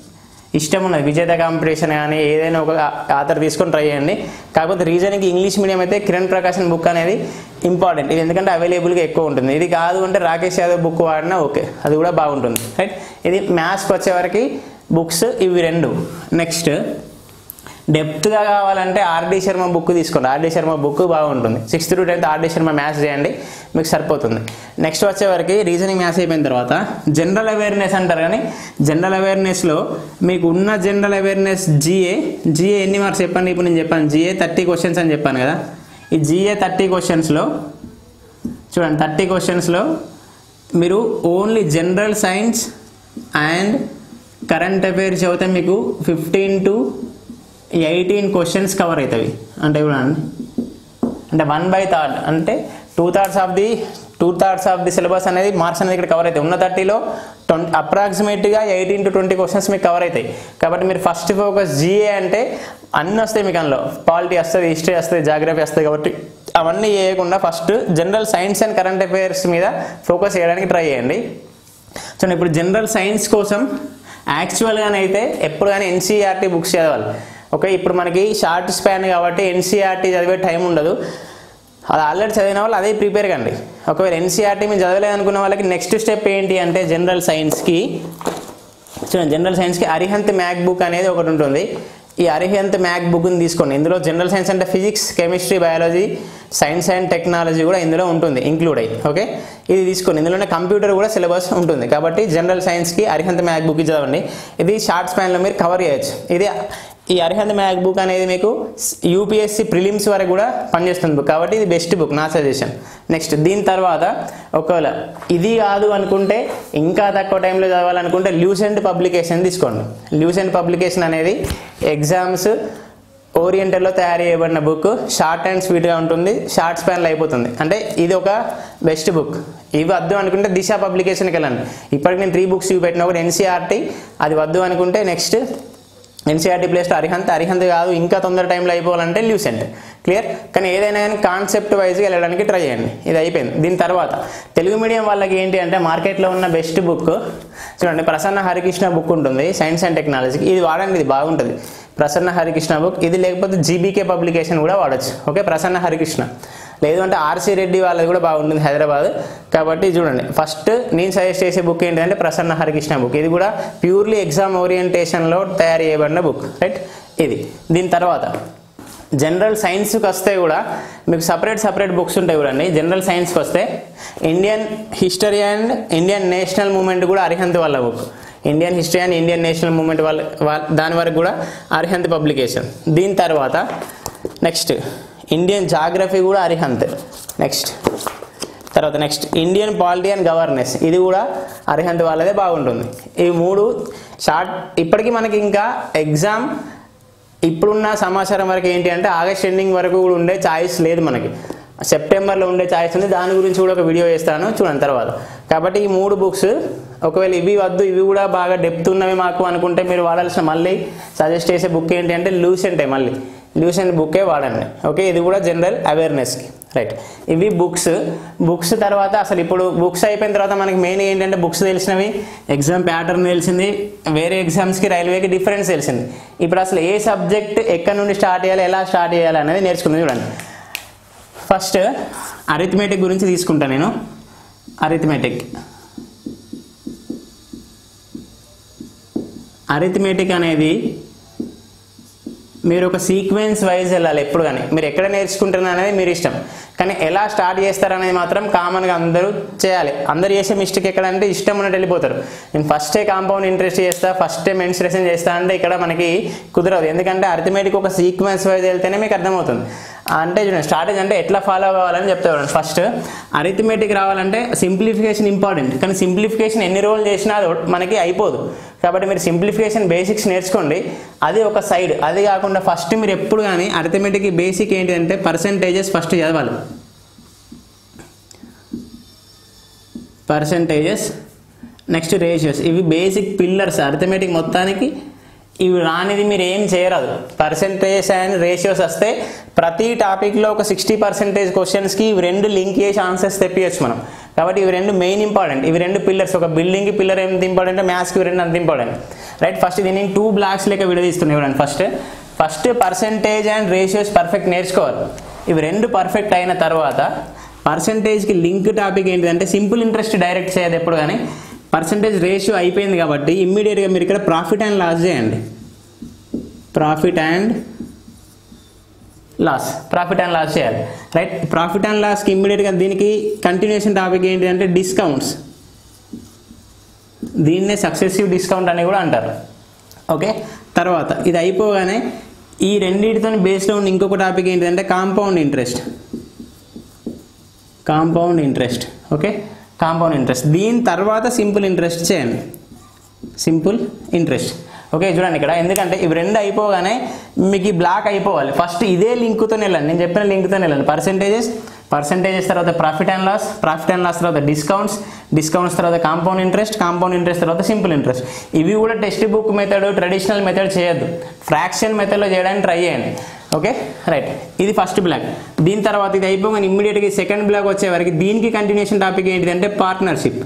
ఇష్టం ఉన్నది విజేత కాంపిటీషన్ కానీ ఏదైనా ఒక ఆథర్ తీసుకొని ట్రై చేయండి కాకపోతే రీజనింగ్ ఇంగ్లీష్ మీడియం అయితే కిరణ్ ప్రకాశన్ బుక్ అనేది ఇంపార్టెంట్ ఇది ఎందుకంటే అవైలబుల్గా ఎక్కువ ఉంటుంది ఇది కాదు అంటే రాకేష్ యాదవ్ బుక్ వాడినా ఓకే అది కూడా బాగుంటుంది రైట్ ఇది మ్యాథ్స్కి వచ్చేవరకు బుక్స్ ఇవి రెండు నెక్స్ట్ డెప్త్గా కావాలంటే ఆర్డి శర్మ బుక్ తీసుకోండి ఆర్డి శర్మ బుక్ బాగుంటుంది sixth to tenth RD Sharma maths చేయండి మీకు సరిపోతుంది నెక్స్ట్ వచ్చేవరకు రీజనింగ్ మ్యాథ్స్ అయిపోయిన తర్వాత జనరల్ అవేర్నెస్ అంటారు కానీ జనరల్ అవేర్నెస్లో మీకు ఉన్న జనరల్ అవేర్నెస్ జిఏ జిఏ ఎన్ని మార్క్స్ చెప్పండి ఇప్పుడు నేను చెప్పాను జిఏ థర్టీ క్వశ్చన్స్ అని చెప్పాను కదా ఈ జిఏ థర్టీ క్వశ్చన్స్లో చూడండి థర్టీ క్వశ్చన్స్లో మీరు only general science and current affairs చదివితే మీకు fifteen to eighteen questions cover అవుతాయి అంటే చూడండి అంటే వన్ బై థర్డ్ అంటే two thirds of the two thirds of the syllabus అనేది మార్క్స్ అనేది ఇక్కడ కవర్ అవుతాయి ఉన్న థర్టీలో ట్వంటీ అప్రాక్సిమేట్గా ఎయిటీన్ టు ట్వంటీ క్వశ్చన్స్ మీకు కవర్ అవుతాయి కాబట్టి మీరు ఫస్ట్ ఫోకస్ జిఏ అంటే అన్నీ వస్తాయి మీకు అందులో పాలిటీ వస్తుంది హిస్టరీ వస్తుంది జాగ్రఫీ వస్తాయి కాబట్టి అవన్నీ చేయకుండా first general science and current affairs మీద ఫోకస్ చేయడానికి ట్రై చేయండి చూడండి ఇప్పుడు జనరల్ సైన్స్ కోసం యాక్చువల్గానైతే ఎప్పుడు కానీ ఎన్సీఆర్టీ బుక్స్ చదవాలి ఓకే ఇప్పుడు మనకి షార్ట్ స్పాన్ కాబట్టి ఎన్సీఆర్టీ చదివే టైం ఉండదు అది ఆల్రెడీ చదివిన వాళ్ళు అదే ప్రిపేర్ కండి ఒకవేళ ఎన్సీఆర్టీ మీరు చదవలేదు అనుకున్న వాళ్ళకి నెక్స్ట్ స్టెప్ ఏంటి అంటే జనరల్ సైన్స్కి చూడండి జనరల్ సైన్స్కి అరిహంత్ మ్యాక్ బుక్ అనేది ఒకటి ఉంటుంది ఈ అరిహంత్ మ్యాక్ బుక్ని తీసుకోండి ఇందులో జనరల్ సైన్స్ అంటే physics chemistry biology science and technology కూడా ఇందులో ఉంటుంది ఇంక్లూడ్ అయ్యి ఓకే ఇది తీసుకోండి ఇందులోనే కంప్యూటర్ కూడా సిలబస్ ఉంటుంది కాబట్టి జనరల్ సైన్స్కి అరిహంత్ మ్యాక్ బుక్ చదవండి ఇది షార్ట్ స్పాన్లో మీరు కవర్ చేయొచ్చు ఇది ఈ అరిహంత్ మ్యాక్ బుక్ అనేది మీకు యూపీఎస్సి ప్రిలిమ్స్ వరకు కూడా పనిచేస్తుంది బుక్ కాబట్టి ఇది బెస్ట్ బుక్ నా సజెషన్ నెక్స్ట్ దీని తర్వాత ఒకవేళ ఇది కాదు అనుకుంటే ఇంకా తక్కువ టైంలో చదవాలనుకుంటే ల్యూసెంట్ పబ్లికేషన్ తీసుకోండి ల్యూసెంట్ పబ్లికేషన్ అనేది ఎగ్జామ్స్ ఓరియంటల్లో తయారు చేయబడిన బుక్ షార్ట్ అండ్ స్వీట్గా ఉంటుంది షార్ట్ స్పాన్లో అయిపోతుంది అంటే ఇది ఒక బెస్ట్ బుక్ ఇవి వద్దు అనుకుంటే దిశ పబ్లికేషన్కి వెళ్ళండి ఇప్పటికి నేను త్రీ బుక్స్ చూపెట్టిన ఒకటి ఎన్సీఆర్టీ అది వద్దు అనుకుంటే నెక్స్ట్ ఎన్సీఆర్టీ ప్లేస్లో అరిహంత్ అరిహంత్ కాదు ఇంకా తొందర టైంలో అయిపోవాలంటే ల్యూసెంట్ క్లియర్ కానీ ఏదైనా కానీ కాన్సెప్ట్ వైజ్గా వెళ్ళడానికి ట్రై చేయండి ఇది అయిపోయింది దీని తర్వాత తెలుగు మీడియం వాళ్ళకి ఏంటి అంటే మార్కెట్లో ఉన్న బెస్ట్ బుక్ చూడండి ప్రసన్న హరికృష్ణ బుక్ ఉంటుంది సైన్స్ అండ్ టెక్నాలజీకి ఇది వాడండి ఇది బాగుంటుంది ప్రసన్న హరికృష్ణ బుక్ ఇది లేకపోతే జీబీకే పబ్లికేషన్ కూడా వాడచ్చు ఓకే ప్రసన్న హరికృష్ణ లేదు అంటే ఆర్సీ రెడ్డి వాళ్ళది కూడా బాగుంటుంది హైదరాబాద్ కాబట్టి చూడండి ఫస్ట్ నేను సజెస్ట్ చేసే బుక్ ఏంటంటే ప్రసన్న హరికృష్ణ బుక్ ఇది కూడా ప్యూర్లీ ఎగ్జామ్ ఓరియంటేషన్లో తయారు చేయబడిన బుక్ రైట్ ఇది దీని తర్వాత జనరల్ సైన్స్కి వస్తే కూడా మీకు సపరేట్ సపరేట్ బుక్స్ ఉంటాయి చూడండి జనరల్ సైన్స్కి వస్తే Indian history and Indian national movement కూడా అరిహంత్ వాళ్ళ book Indian history and Indian national movement వాళ్ళ వాళ్ళ- దాని వరకు కూడా అరిహంత్ పబ్లికేషన్ దీని తర్వాత నెక్స్ట్ ఇండియన్ జాగ్రఫీ కూడా అరిహంత్ నెక్స్ట్ తర్వాత next Indian polity and governance ఇది కూడా అరిహంత్ వాళ్ళదే బాగుంటుంది ఈ మూడు షార్ట్ ఇప్పటికీ మనకి ఇంకా ఎగ్జామ్ ఇప్పుడున్న సమాచారం వరకు ఏంటి అంటే ఆగస్ట్ ఎండింగ్ వరకు కూడా ఉండే ఛాయిస్ లేదు మనకి సెప్టెంబర్లో ఉండే ఛాయిస్ ఉంది దాని గురించి కూడా ఒక వీడియో చేస్తాను చూడండి తర్వాత కాబట్టి ఈ మూడు బుక్స్ ఒకవేళ ఇవి వద్దు ఇవి కూడా బాగా డెప్త్ ఉన్నవి మాకు అనుకుంటే మీరు వాడాల్సిన మళ్ళీ సజెస్ట్ చేసే బుక్ ఏంటి అంటే లూసెంటే మళ్ళీ లూసెంట్ బుక్కే వాడండి ఓకే ఇది కూడా జనరల్ అవేర్నెస్కి రైట్ ఇవి బుక్స్ బుక్స్ తర్వాత అసలు ఇప్పుడు బుక్స్ అయిపోయిన తర్వాత మనకి మెయిన్ ఏంటంటే బుక్స్ తెలిసినవి ఎగ్జామ్ ప్యాటర్న్ తెలిసింది వేరే ఎగ్జామ్స్కి రైల్వేకి డిఫరెన్స్ తెలిసింది ఇప్పుడు అసలు ఏ సబ్జెక్ట్ ఎక్కడి నుండి స్టార్ట్ చేయాలి ఎలా స్టార్ట్ చేయాలి అనేది నేర్చుకుంది చూడండి ఫస్ట్ అరిథమెటిక్ గురించి తీసుకుంటా నేను అరిథమెటిక్ అరిథమెటిక్ అనేది మీరు ఒక సీక్వెన్స్ వైజ్ వెళ్ళాలి ఎప్పుడు కానీ మీరు ఎక్కడ నేర్చుకుంటున్నారు అనేది మీరు ఇష్టం కానీ ఎలా స్టార్ట్ చేస్తారనేది మాత్రం కామన్గా అందరూ చేయాలి అందరు చేసే మిస్టేక్ ఎక్కడంటే ఇష్టం ఉన్నట్టు వెళ్ళిపోతారు నేను ఫస్టే కాంపౌండ్ ఇంట్రెస్ట్ చేస్తా ఫస్టే మెన్స్ట్రేషన్ చేస్తా అంటే ఇక్కడ మనకి కుదరదు ఎందుకంటే అర్థమెటిక్ ఒక సీక్వెన్స్ వైజ్ వెళ్తేనే మీకు అర్థమవుతుంది అంటే చూడండి స్ట్రాటజీ అంటే ఎట్లా ఫాలో కావాలని చెప్తారు ఫస్ట్ అరిథమెటిక్ రావాలంటే సింప్లిఫికేషన్ ఇంపార్టెంట్ కానీ సింప్లిఫికేషన్ ఎన్ని రోజులు చేసినా అది మనకి అయిపోదు కాబట్టి మీరు సింప్లిఫికేషన్ బేసిక్స్ నేర్చుకోండి అది ఒక సైడ్ అది కాకుండా ఫస్ట్ మీరు ఎప్పుడు కానీ అరిథమెటిక్ బేసిక్ ఏంటంటే పర్సంటేజెస్ ఫస్ట్ చదవాలి పర్సంటేజెస్ నెక్స్ట్ రేషియోస్ ఇవి బేసిక్ పిల్లర్స్ అరిథమెటిక్ మొత్తానికి ఇవి రానిది మీరు ఏం చేయరాదు పర్సంటేజ్ అండ్ రేషియోస్ వస్తే ప్రతి టాపిక్లో ఒక సిక్స్టీ పర్సెంటేజ్ క్వశ్చన్స్కి ఇవి రెండు లింక్ చేసి ఆన్సర్స్ తెప్పియచ్చు మనం కాబట్టి ఇవి రెండు మెయిన్ ఇంపార్టెంట్ ఇవి రెండు పిల్లర్స్ ఒక బిల్డింగ్కి పిల్లర్ ఎంత ఇంపార్టెంట్ మ్యాథ్స్కి ఇవి రెండు అంత ఇంపార్టెంట్ రైట్ ఫస్ట్ దీన్ని టూ బ్లాక్స్ లెక్క విడదీస్తున్నాయి చూడండి first first percentage and ratios perfect నేర్చుకోవాలి ఇవి రెండు పర్ఫెక్ట్ అయిన తర్వాత పర్సంటేజ్కి లింక్ టాపిక్ ఏంటిదంటే సింపుల్ ఇంట్రెస్ట్ డైరెక్ట్ చేయదు ఎప్పుడు కానీ పర్సంటేజ్ రేషియో అయిపోయింది కాబట్టి ఇమ్మీడియట్గా మీరు ఇక్కడ ప్రాఫిట్ అండ్ లాస్ చేయండి profit and loss profit and loss చేయాలి రైట్ ప్రాఫిట్ అండ్ లాస్కి ఇమ్మీడియట్గా దీనికి కంటిన్యూషన్ టాపిక్ ఏంటి అంటే డిస్కౌంట్స్ దీన్నే సక్సెసివ్ డిస్కౌంట్ అని కూడా అంటారు ఓకే తర్వాత ఇది అయిపోగానే ఈ రెండింటితో బేస్లో ఉన్న ఇంకొక టాపిక్ ఏంటిదంటే compound interest compound interest okay compound interest దీని తర్వాత సింపుల్ ఇంట్రెస్ట్ చేయండి సింపుల్ ఇంట్రెస్ట్ ఓకే చూడండి ఇక్కడ ఎందుకంటే ఇవి రెండు అయిపోగానే మీకు ఈ బ్లాక్ అయిపోవాలి ఫస్ట్ ఇదే లింక్తో వెళ్ళండి నేను చెప్పిన లింక్తో వెళ్ళండి పర్సెంటేజెస్ పర్సెంటేజెస్ తర్వాత profit and loss profit and loss తర్వాత డిస్కౌంట్స్ డిస్కౌంట్స్ తర్వాత కాంపౌండ్ ఇంట్రెస్ట్ కాంపౌండ్ ఇంట్రెస్ట్ తర్వాత సింపుల్ ఇంట్రెస్ట్ ఇవి కూడా textbook method traditional method చేయొద్దు ఫ్రాక్షన్ మెథడ్లో చేయడానికి ట్రై చేయండి ఓకే రైట్ ఇది ఫస్ట్ బ్లాక్ దీని తర్వాత ఇది అయిపోగానే ఇమ్మీడియట్గా సెకండ్ బ్లాక్ వచ్చే వరకు దీనికి కంటిన్యూషన్ టాపిక్ ఏంటిదంటే పార్ట్నర్షిప్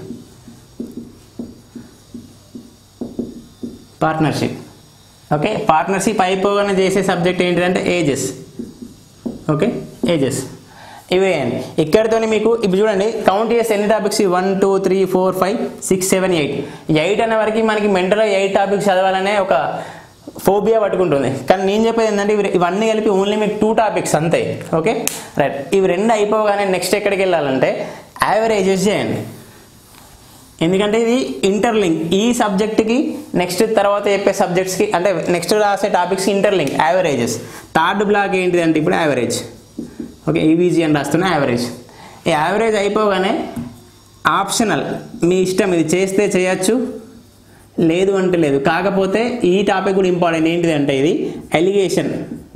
పార్ట్నర్షిప్ ఓకే పార్ట్నర్షిప్ అయిపోగానే చేసే సబ్జెక్ట్ ఏంటిదంటే ఏజెస్ ఓకే ఏజెస్ ఇవే అండి ఇక్కడితో మీకు ఇప్పుడు చూడండి కౌంట్ చేస్తే ఎన్ని topics one two three four five six seven eight eight అనే వరకు మనకి మెంటల్గా ఎయిట్ టాపిక్స్ చదవాలనే ఒక ఫోబియా పట్టుకుంటుంది కానీ నేను చెప్పేది ఏంటంటే ఇవి ఇవన్నీ కలిపి ఓన్లీ మీకు టూ టాపిక్స్ అంతే ఓకే రైట్ ఇవి రెండు అయిపోగానే నెక్స్ట్ ఎక్కడికి వెళ్ళాలంటే యావరేజెస్ చేయండి ఎందుకంటే ఇది ఇంటర్లింక్ ఈ సబ్జెక్ట్కి నెక్స్ట్ తర్వాత చెప్పే సబ్జెక్ట్స్కి అంటే నెక్స్ట్ రాసే topics interlink averages third block ఏంటిది అంటే ఇప్పుడు యావరేజ్ ఓకే ఈవీజీ అని రాస్తున్న యావరేజ్ ఈ యావరేజ్ అయిపోగానే ఆప్షనల్ మీ ఇష్టం ఇది చేస్తే చేయొచ్చు లేదు అంటే లేదు కాకపోతే ఈ టాపిక్ కూడా ఇంపార్టెంట్ ఏంటిది అంటే ఇది ఎలిగేషన్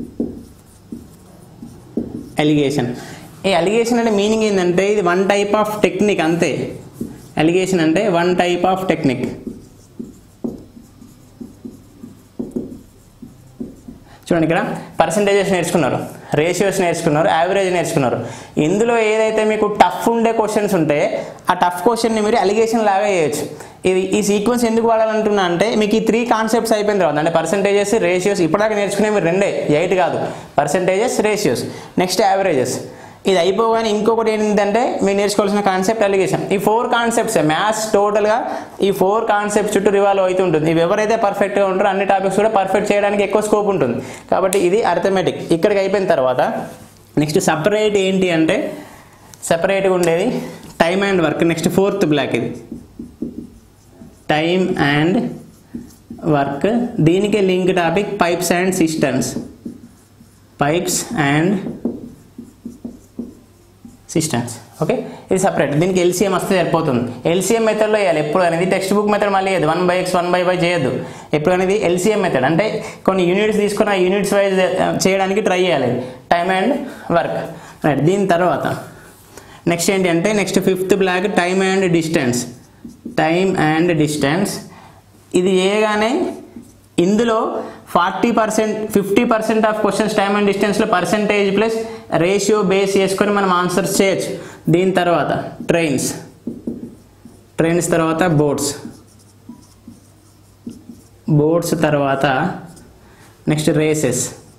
ఎలిగేషన్ ఈ అలిగేషన్ అంటే మీనింగ్ ఏంటంటే ఇది వన్ టైప్ ఆఫ్ టెక్నిక్ అంతే అలిగేషన్ అంటే వన్ టైప్ ఆఫ్ టెక్నిక్ చూడండి ఇక్కడ పర్సంటేజెస్ నేర్చుకున్నారు రేషియోస్ నేర్చుకున్నారు యావరేజ్ నేర్చుకున్నారు ఇందులో ఏదైతే మీకు టఫ్ ఉండే క్వశ్చన్స్ ఉంటే ఆ టఫ్ క్వశ్చన్ని మీరు అలిగేషన్ లాగా చేయొచ్చు ఇది ఈ సీక్వెన్స్ ఎందుకు వాడాలంటున్నా అంటే మీకు ఈ త్రీ కాన్సెప్ట్స్ అయిపోయిన తర్వాత అంటే పర్సంటేజెస్ రేషియోస్ ఇప్పటిదాకా నేర్చుకునే మీరు రెండే ఎయిట్ కాదు పర్సంటేజెస్ రేషియోస్ నెక్స్ట్ యావరేజెస్ ఇది అయిపోగానే ఇంకొకటి ఏంటంటే మీరు నేర్చుకోవాల్సిన కాన్సెప్ట్ అలిగేషన్ ఈ ఫోర్ కాన్సెప్ట్స్ మ్యాథ్స్ టోటల్గా ఈ ఫోర్ కాన్సెప్ట్స్ చుట్టూ రివాల్వ్ అవుతుంటుంది ఇవి ఎవరైతే పర్ఫెక్ట్గా ఉంటారో అన్ని టాపిక్స్ కూడా పర్ఫెక్ట్ చేయడానికి ఎక్కువ స్కోప్ ఉంటుంది కాబట్టి ఇది అర్థమెటిక్ ఇక్కడికి అయిపోయిన తర్వాత నెక్స్ట్ సపరేట్ ఏంటి అంటే సపరేట్గా ఉండేది time and work next fourth block ఇది టైమ్ అండ్ వర్క్ దీనికి link topic pipes and systems pipes and systems okay ఇది సపరేట్ దీనికి ఎల్సీఎం వస్తే సరిపోతుంది ఎల్సీఎం మెథడ్లో వేయాలి ఎప్పుడు అనేది టెక్స్ట్ బుక్ మెథడ్ మళ్ళీ వేయదు one by X one by by చేయొద్దు ఎప్పుడు అనేది ఎల్సీఎం మెథడ్ అంటే కొన్ని యూనిట్స్ తీసుకొని ఆ యూనిట్స్ వైజ్ చేయడానికి ట్రై చేయాలి టైమ్ అండ్ వర్క్ రైట్ దీని తర్వాత నెక్స్ట్ ఏంటి అంటే next fifth block time and distance time and distance ఇది చేయగానే ఇందులో forty percent fifty percent of questions time and డిస్టెన్స్లో పర్సెంటేజ్ ప్లస్ రేషియో బేస్ చేసుకొని మనం ఆన్సర్స్ చేయొచ్చు దీని తర్వాత ట్రైన్స్ ట్రైన్స్ తర్వాత బోట్స్ బోట్స్ తర్వాత నెక్స్ట్ రేసెస్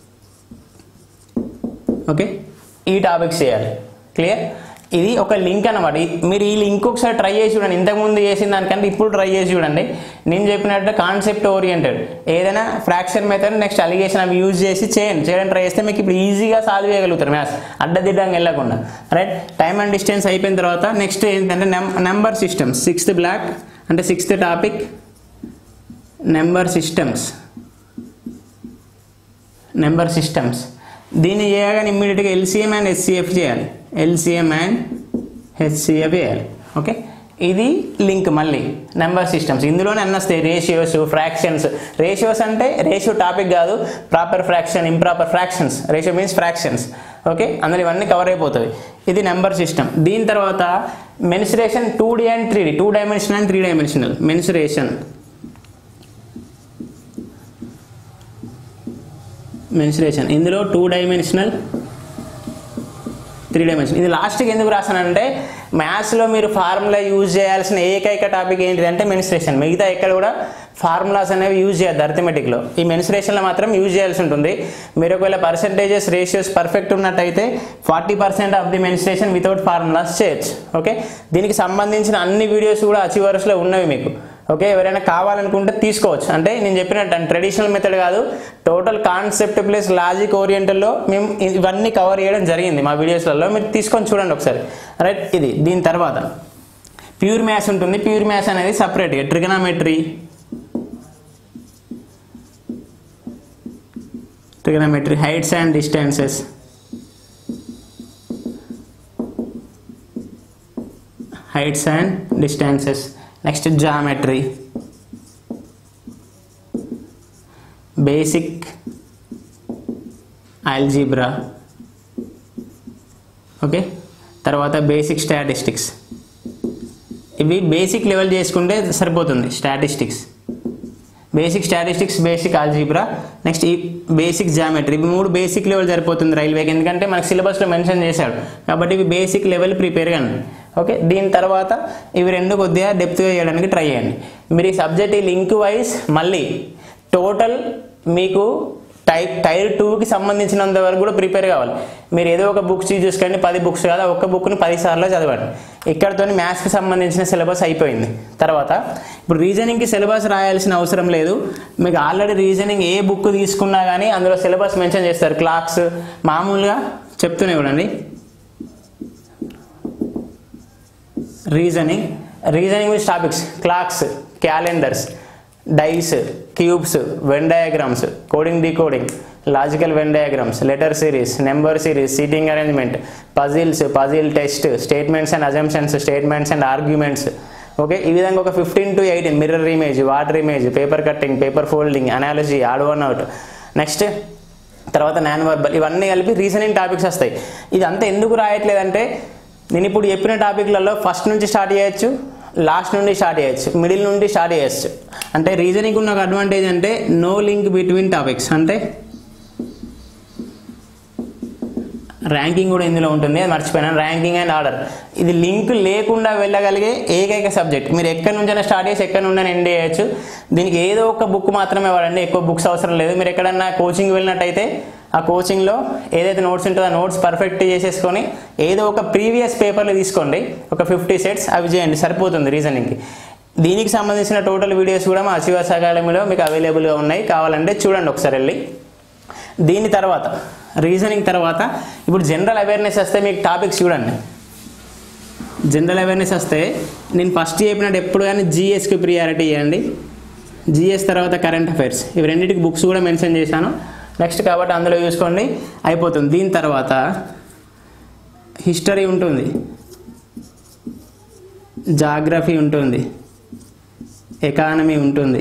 ఓకే ఈ టాపిక్స్ చేయాలి క్లియర్ ఇది ఒక లింక్ అనమాట ఈ- మీరు ఈ లింక్ ఒకసారి ట్రై చేసి చూడండి ఇంతకుముందు చేసిన దానికంటే ఇప్పుడు ట్రై చేసి చూడండి నేను చెప్పినట్టు కాన్సెప్ట్ ఓరియంటెడ్ ఏదైనా ఫ్రాక్షన్ మెథడ్ నెక్స్ట్ అలిగేషన్ అవి యూజ్ చేసి చేయండి చేయడానికి ట్రై చేస్తే మీకు ఇప్పుడు ఈజీగా సాల్వ్ చేయగలుగుతారు మ్యాథ్స్ అడ్డదిడ్డంగా వెళ్ళకుండా రైట్ టైమ్ అండ్ డిస్టెన్స్ అయిపోయిన తర్వాత నెక్స్ట్ ఏంటంటే నెంబర్ సిస్టమ్స్ సిక్స్త్ బ్లాక్ అంటే sixth topic number systems number systems దీన్ని చేయగానే ఇమ్మీడియట్గా ఎల్సీఎం అండ్ హెచ్సిఎఫ్ చేయాలి ఎల్సీఎం అండ్ హెచ్సిఎఫ్ చేయాలి ఓకే ఇది లింక్ మళ్ళీ నెంబర్ సిస్టమ్స్ ఇందులోనే అన్న వస్తాయి రేషియోస్ ఫ్రాక్షన్స్ రేషియోస్ అంటే రేషియో టాపిక్ కాదు proper fraction improper fractions ratio means fractions okay అందులో ఇవన్నీ కవర్ అయిపోతుంది ఇది నెంబర్ సిస్టమ్ దీని తర్వాత mensuration two D and three D two dimensional and three dimensional mensuration mensuration ఇందులో టూ డైమెన్షనల్ త్రీ డైమెన్షన్ ఇది లాస్ట్కి ఎందుకు రాసానంటే మ్యాథ్స్లో మీరు ఫార్ములా యూజ్ చేయాల్సిన ఏకైక టాపిక్ ఏంటిదంటే మెన్స్ట్రేషన్ మిగతా ఎక్కడ కూడా ఫార్ములాస్ అనేవి యూజ్ చేయద్దు అర్థమెటిక్లో ఈ మెన్స్ట్రేషన్లో మాత్రం యూజ్ చేయాల్సి ఉంటుంది మీరు ఒకవేళ పర్సెంటేజెస్ రేషియోస్ పర్ఫెక్ట్ ఉన్నట్టయితే forty percent of the mensuration without formulas చేయొచ్చు ఓకే దీనికి సంబంధించిన అన్ని వీడియోస్ కూడా అచీవర్స్లో ఉన్నవి మీకు ఓకే ఎవరైనా కావాలనుకుంటే తీసుకోవచ్చు అంటే నేను చెప్పినట్టు ట్రెడిషనల్ మెథడ్ కాదు టోటల్ కాన్సెప్ట్ ప్లస్ లాజిక్ ఓరియంటల్లో మేము ఇవన్నీ కవర్ చేయడం జరిగింది మా వీడియోస్లలో మీరు తీసుకొని చూడండి ఒకసారి రైట్ ఇది దీని తర్వాత ప్యూర్ మ్యాథ్స్ ఉంటుంది ప్యూర్ మ్యాథ్స్ అనేది సపరేట్గా trigonometry trigonometry heights and distances heights and distances next geometry basic algebra okay తర్వాత బేసిక్ స్టాటిస్టిక్స్ ఇవి బేసిక్ లెవెల్ చేసుకుంటే సరిపోతుంది statistics basic statistics basic algebra next ఈ బేసిక్ జామెట్రీ ఇవి మూడు బేసిక్ లెవెల్ సరిపోతుంది రైల్వేకి ఎందుకంటే మనకి సిలబస్లో మెన్షన్ చేశాడు కాబట్టి ఇవి బేసిక్ లెవెల్ ప్రిపేర్ కండి ఓకే దీని తర్వాత ఇవి రెండు కొద్దిగా డెప్త్గా చేయడానికి ట్రై చేయండి మీరు ఈ సబ్జెక్ట్ ఈ లింక్ వైజ్ మళ్ళీ టోటల్ మీకు టైప్ టైర్ టూకి సంబంధించినంత వరకు కూడా ప్రిపేర్ కావాలి మీరు ఏదో ఒక బుక్స్ చూసుకోండి పది బుక్స్ కదా ఒక్క బుక్ని పది సార్లు చదవండి ఇక్కడతో మ్యాథ్స్కి సంబంధించిన సిలబస్ అయిపోయింది తర్వాత ఇప్పుడు రీజనింగ్కి సిలబస్ రాయాల్సిన అవసరం లేదు మీకు ఆల్రెడీ రీజనింగ్ ఏ బుక్ తీసుకున్నా కానీ అందులో సిలబస్ మెన్షన్ చేస్తారు క్లాక్స్ మామూలుగా చెప్తూనే చూడండి reasoning reasoning with topics clocks calendars dice cubes Venn diagrams coding decoding logical Venn diagrams letter series number series seating arrangement puzzles puzzle test statements and assumptions statements and arguments okay ఈ విధంగా ఒక fifteen to eighteen mirror image water image paper cutting paper folding analogy odd one out next తర్వాత నాన్ వర్బల్ ఇవన్నీ కలిపి రీజనింగ్ టాపిక్స్ వస్తాయి ఇదంతా ఎందుకు రాయట్లేదంటే నేను ఇప్పుడు చెప్పిన టాపిక్లలో ఫస్ట్ నుంచి స్టార్ట్ చేయొచ్చు లాస్ట్ నుండి స్టార్ట్ చేయొచ్చు మిడిల్ నుండి స్టార్ట్ చేయొచ్చు అంటే రీజనింగ్ ఉన్న అడ్వాంటేజ్ అంటే నో లింక్ బిట్వీన్ టాపిక్స్ అంటే ర్యాంకింగ్ కూడా ఇందులో ఉంటుంది అది మర్చిపోయినాను ర్యాంకింగ్ అండ్ ఆర్డర్ ఇది లింక్ లేకుండా వెళ్ళగలిగే ఏకైక సబ్జెక్ట్ మీరు ఎక్కడి నుంచైనా స్టార్ట్ చేసి ఎక్కడి నుండి ఎండ్ చేయొచ్చు దీనికి ఏదో ఒక బుక్ మాత్రమే వాడండి ఎక్కువ బుక్స్ అవసరం లేదు మీరు ఎక్కడన్నా కోచింగ్ వెళ్ళినట్టయితే ఆ కోచింగ్లో ఏదైతే నోట్స్ ఉంటుందో ఆ నోట్స్ పర్ఫెక్ట్ చేసేసుకొని ఏదో ఒక ప్రీవియస్ పేపర్లు తీసుకోండి ఒక ఫిఫ్టీ సెట్స్ అవి చేయండి సరిపోతుంది రీజనింగ్కి దీనికి సంబంధించిన టోటల్ వీడియోస్ కూడా మా అచివర్స్ అకాడమీలో మీకు అవైలబుల్గా ఉన్నాయి కావాలంటే చూడండి ఒకసారి వెళ్ళి దీని తర్వాత రీజనింగ్ తర్వాత ఇప్పుడు జనరల్ అవేర్నెస్ వస్తే మీకు టాపిక్స్ చూడండి జనరల్ అవేర్నెస్ వస్తే నేను ఫస్ట్ చెప్పినట్టు ఎప్పుడు కానీ జిఎస్కి ప్రియారిటీ ఇవ్వండి జిఎస్ తర్వాత కరెంట్ అఫైర్స్ ఇవి రెండింటికి బుక్స్ కూడా మెన్షన్ చేశాను నెక్స్ట్ కాబట్టి అందులో చూసుకోండి అయిపోతుంది దీని తర్వాత హిస్టరీ ఉంటుంది జాగ్రఫీ ఉంటుంది ఎకానమీ ఉంటుంది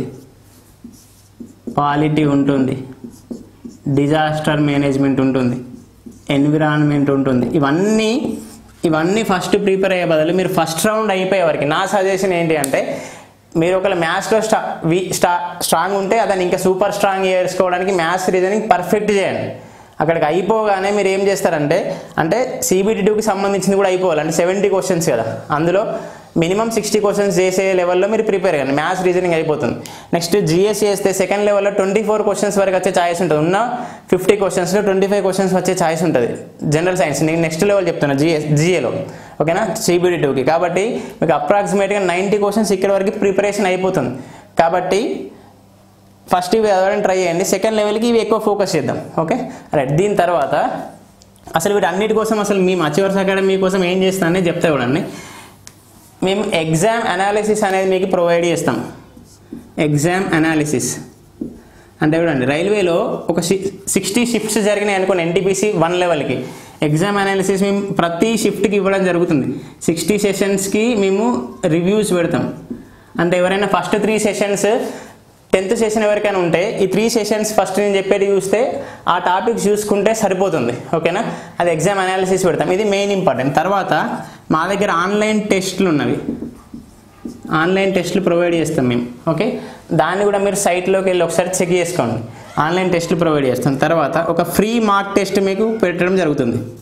పాలిటీ ఉంటుంది డిజాస్టర్ మేనేజ్మెంట్ ఉంటుంది ఎన్విరాన్మెంట్ ఉంటుంది ఇవన్నీ ఇవన్నీ ఫస్ట్ ప్రిపేర్ అయ్యే బదులు మీరు ఫస్ట్ రౌండ్ అయిపోయే వరకు నా సజెషన్ ఏంటి అంటే మీరు ఒకవేళ మ్యాథ్స్లో స్టా వి స్టా స్ట్రాంగ్ ఉంటే అతను ఇంకా సూపర్ స్ట్రాంగ్ చేసుకోవడానికి మ్యాథ్స్ రీజనింగ్ పర్ఫెక్ట్ చేయండి అక్కడికి అయిపోగానే మీరు ఏం చేస్తారంటే అంటే సిబిటి టూకి సంబంధించింది కూడా అయిపోవాలి అంటే సెవెంటీ క్వశ్చన్స్ కదా అందులో మినిమం సిక్స్టీ క్వశ్చన్స్ చేసే లెవెల్లో మీరు ప్రిపేర్ కండి మ్యాథ్స్ రీజనింగ్ అయిపోతుంది నెక్స్ట్ జిఎస్ చేస్తే సెకండ్ లెవెల్లో ట్వంటీ ఫోర్ క్వశ్చన్స్ వరకు వచ్చే ఛాయిస్ ఉంటుంది ఉన్న ఫిఫ్టీ క్వశ్చన్స్లో ట్వంటీ ఫైవ్ క్వశ్చన్స్ వచ్చే ఛాయిస్ ఉంటుంది జనరల్ సైన్స్ నేను నెక్స్ట్ లెవెల్ చెప్తున్నా జిఎస్ జిఏలో ఓకేనా సిబిడి టూకి కాబట్టి మీకు అప్రాక్సిమేట్గా నైంటీ క్వశ్చన్స్ ఇక్కడ వరకు ప్రిపరేషన్ అయిపోతుంది కాబట్టి ఫస్ట్ ఇవి చదవడానికి ట్రై చేయండి సెకండ్ లెవెల్కి ఇవి ఎక్కువ ఫోకస్ చేద్దాం ఓకే రైట్ దీని తర్వాత అసలు వీటి అన్నిటి కోసం అసలు మేము అచివర్స్ అకాడమీ కోసం ఏం చేస్తానని చెప్తా చూడండి మేము ఎగ్జామ్ అనాలిసిస్ అనేది మీకు ప్రొవైడ్ చేస్తాం ఎగ్జామ్ అనాలిసిస్ అంటే చూడండి రైల్వేలో ఒక సిక్స్టీ షిఫ్ట్స్ జరిగినాయి అనుకోండి ఎన్టీపీసీ వన్ లెవెల్కి ఎగ్జామ్ అనాలిసిస్ మేము ప్రతి షిఫ్ట్కి ఇవ్వడం జరుగుతుంది సిక్స్టీ సెషన్స్కి మేము రివ్యూస్ పెడతాం అంటే ఎవరైనా first three sessions tenth session ఎవరికైనా ఉంటే ఈ త్రీ సెషన్స్ ఫస్ట్ నేను చెప్పేది చూస్తే ఆ టాపిక్స్ చూసుకుంటే సరిపోతుంది ఓకేనా అది ఎగ్జామ్ అనాలిసిస్ పెడతాం ఇది మెయిన్ ఇంపార్టెంట్ తర్వాత మా దగ్గర ఆన్లైన్ టెస్ట్లు ఉన్నవి ఆన్లైన్ టెస్ట్లు ప్రొవైడ్ చేస్తాం మేము ఓకే దాన్ని కూడా మీరు సైట్లోకి వెళ్ళి ఒకసారి చెక్ చేసుకోండి ఆన్లైన్ టెస్ట్లు ప్రొవైడ్ చేస్తాం తర్వాత ఒక ఫ్రీ మార్క్ టెస్ట్ మీకు పెట్టడం జరుగుతుంది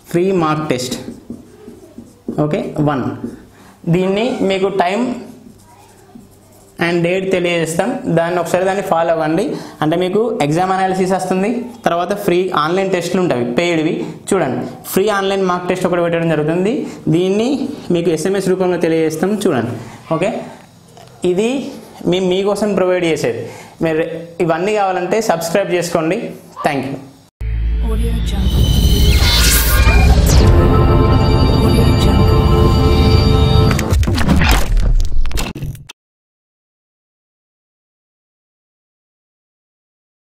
free mark test okay one దీన్ని మీకు టైం అండ్ డేట్ తెలియజేస్తాం దాన్ని ఒకసారి దాన్ని ఫాలో అవ్వండి అంటే మీకు ఎగ్జామ్ అనాలిసిస్ వస్తుంది తర్వాత ఫ్రీ ఆన్లైన్ టెస్ట్లు ఉంటాయి పెయిడ్వి చూడండి ఫ్రీ ఆన్లైన్ మార్క్ టెస్ట్ ఒకటి పెట్టడం జరుగుతుంది దీన్ని మీకు ఎస్ఎంఎస్ రూపంలో తెలియజేస్తాం చూడండి ఓకే ఇది మేము మీకోసం ప్రొవైడ్ చేసేది మీరు ఇవన్నీ కావాలంటే సబ్స్క్రైబ్ చేసుకోండి థ్యాంక్ యూ